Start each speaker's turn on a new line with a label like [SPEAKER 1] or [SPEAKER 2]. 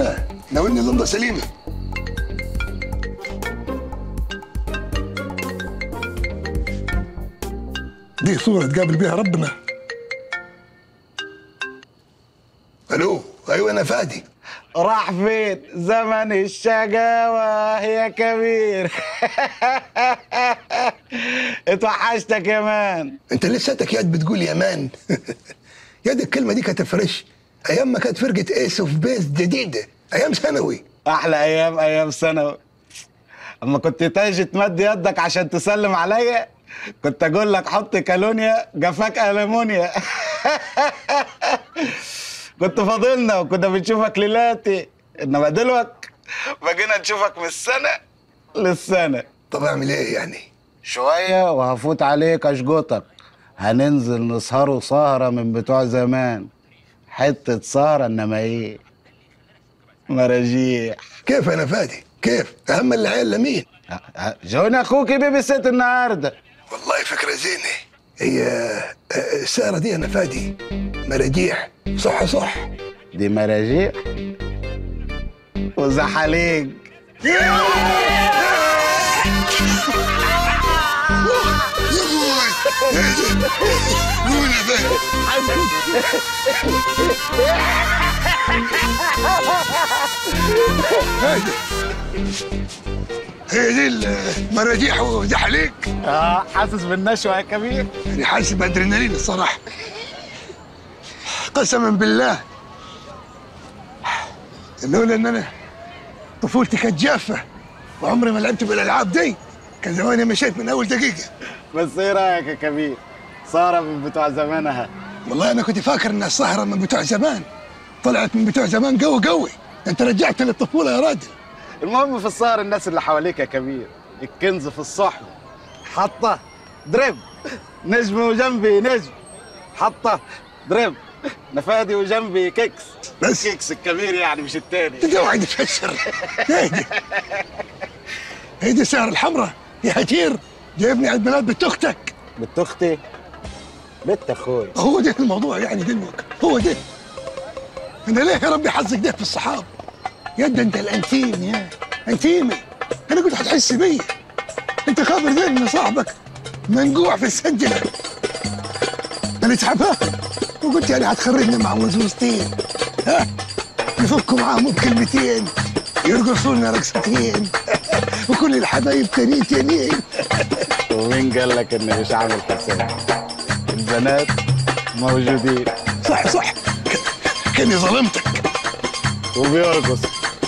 [SPEAKER 1] لا ناولني لمضة سليمة دي صورة تقابل بيها ربنا الو ايوه انا فادي
[SPEAKER 2] راح فين زمن الشقاوة يا كبير اتوحشتك يا مان
[SPEAKER 1] انت لساتك ياد بتقول يا مان ياد الكلمة دي كانت فريش ايام ما كانت فرقة ايس اوف بيس جديدة ايام ثانوي
[SPEAKER 2] احلى ايام ايام ثانوي اما كنت تيجي تمد يدك عشان تسلم عليا كنت اقول لك حط كالونيا جفاك المونيا كنت فاضلنا وكنا بنشوفك ليلاتي انما دلوقتي بقينا نشوفك من السنه للسنه
[SPEAKER 1] طب اعمل ايه يعني
[SPEAKER 2] شويه وهفوت عليك اشجطك هننزل نسهروا سهره من بتوع زمان حته سهره انما ايه مراجيح
[SPEAKER 1] كيف انا فادي كيف اهم العيال لمين
[SPEAKER 2] جوني اخوك بيبي ست النهارده
[SPEAKER 1] والله فكرة زينة هي آه، السهرة دي انا فادي مراجيح صح صح
[SPEAKER 2] دي مراجيح وزحاليق
[SPEAKER 1] قول يا فادي هادي هي دي المراجيح وزحليق
[SPEAKER 2] اه حاسس بالنشوه يا كبير
[SPEAKER 1] يعني حاسس بادرينالين الصراحه قسما بالله لولا ان انا طفولتي كانت جافه وعمري ما لعبت بالالعاب دي كان زماني مشيت من اول دقيقه
[SPEAKER 2] بس ايه رايك يا كبير سهره من بتوع زمانها
[SPEAKER 1] والله انا كنت فاكر ان السهره من بتوع زمان طلعت من بتوع زمان قوي قوي انت رجعت للطفوله يا راجل
[SPEAKER 2] المهم في السهر الناس اللي حواليك يا كبير الكنز في الصحبه حطه درب نجم وجنبي نجم حطه درب نفادي وجنبي كيكس
[SPEAKER 1] بس
[SPEAKER 2] كيكس الكبير يعني مش التاني
[SPEAKER 1] انت قاعد تفسر هيدي هيدي السهره الحمراء يا هتير جايبني عيد ميلاد بنت اختك
[SPEAKER 2] بنت اختي بنت اخوي
[SPEAKER 1] هو ده الموضوع يعني دلوقتي هو ده انا ليه يا ربي حظك ده في الصحاب يد انت الانتيم يا انتيمي انا كنت هتحس بيا انت خابر ذي ان صاحبك منقوع في السجله انا تعبان وقلت يعني هتخرجني مع وزوزتين ها يفكوا معاهم بكلمتين يرقصوا لنا رقصتين وكل الحبايب تانيين تانيين
[SPEAKER 2] ومين قال لك اني مش عامل حساب البنات موجودين
[SPEAKER 1] صح صح كاني ظلمتك
[SPEAKER 2] وبيرقص